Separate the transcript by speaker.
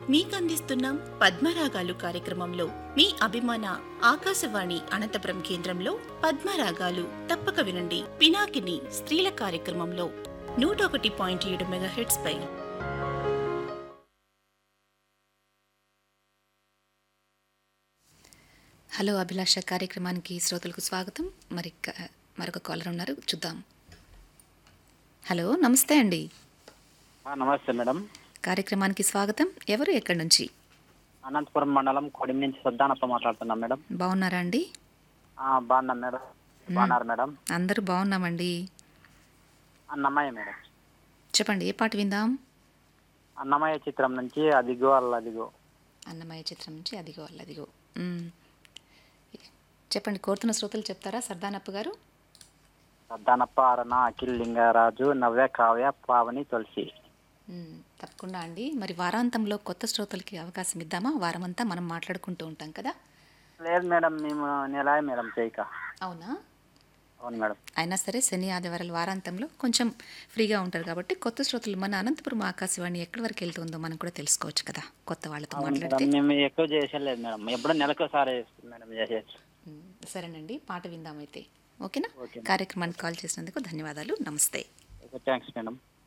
Speaker 1: మీకందిస్తున్నాం పద్మరాగాలు కార్యక్రమంలో మీ అభిమాన ఆకాశవాణి అనంతపురం కేంద్రంలో పద్మరాగాలు తప్పక వినండి పినాకిని స్త్రీల కార్యక్రమంలో నూట ఒకటి పాయింట్ ఏడు మెగాహెట్స్ పై
Speaker 2: హలో అభిలాష కార్యక్రమానికి శ్రోతలకు స్వాగతం మరి క- మరొక కాలర్ ఉన్నారు చూద్దాం హలో నమస్తే అండి
Speaker 3: ఆ, నమస్తే మేడం
Speaker 2: కార్యక్రమానికి స్వాగతం ఎవరు ఎక్కడి నుంచి
Speaker 3: అనంతపురం మండలం కొడిం నుంచి సద్దానప్ప మాట్లాడుతున్నాం మేడం
Speaker 2: బాగున్నారా అండి
Speaker 3: ఆ, బాగున్నాం మేడం బాగున్నారు మేడం
Speaker 2: అందరూ బాగున్నామండి
Speaker 3: అన్నమయ్య మేడం
Speaker 2: చెప్పండి ఏ పాట విందాం
Speaker 3: అన్నమయ్య చిత్రం నుంచి అదిగో అల్లదిగో
Speaker 2: అన్నమయ్య చిత్రం నుంచి అదిగో అల్లదిగో మ్మ్. చెప్పండి కోరుతున్న శ్రోతలు చెప్తారా సర్దానప్ప గారు
Speaker 3: సద్దానప్ప అరణ అఖిల్ లింగరాజు నవ్య కావ్య పావని తులసి
Speaker 2: మ్మ్. తప్పకుండా అండి మరి వారాంతంలో కొత్త శ్రోతలకి అవకాశం ఇద్దామా వారమంతా మనం మాట్లాడుకుంటూ ఉంటాం కదా
Speaker 3: లేదు మేడం మేము నెలాయ మేడం చేయక
Speaker 2: అవునా
Speaker 3: అవును మేడం
Speaker 2: అయినా సరే శని ఆదివారాల వారాంతంలో కొంచెం ఫ్రీగా ఉంటారు కాబట్టి కొత్త శ్రోతలు మన అనంతపురం ఆకాశవాణి ఎక్కడి వరకు వెళ్తుందో మనం కూడా తెలుసుకోవచ్చు కదా కొత్త వాళ్ళతో
Speaker 3: అవును
Speaker 2: మాట్లాడితే
Speaker 3: మేడం మేము ఎక్కువ చేసేలేదు మేడం ఎప్పుడో నెలకోసారి చేస్తాం మేడం చేసేది
Speaker 2: ఉమ్, సరేనండి పాట విందామైతే ఓకేనా
Speaker 3: ఓకే.
Speaker 2: కార్యక్రమానికి కాల్ చేసినందుకు ధన్యవాదాలు నమస్తే
Speaker 3: థ్యాంక్స్ మేడం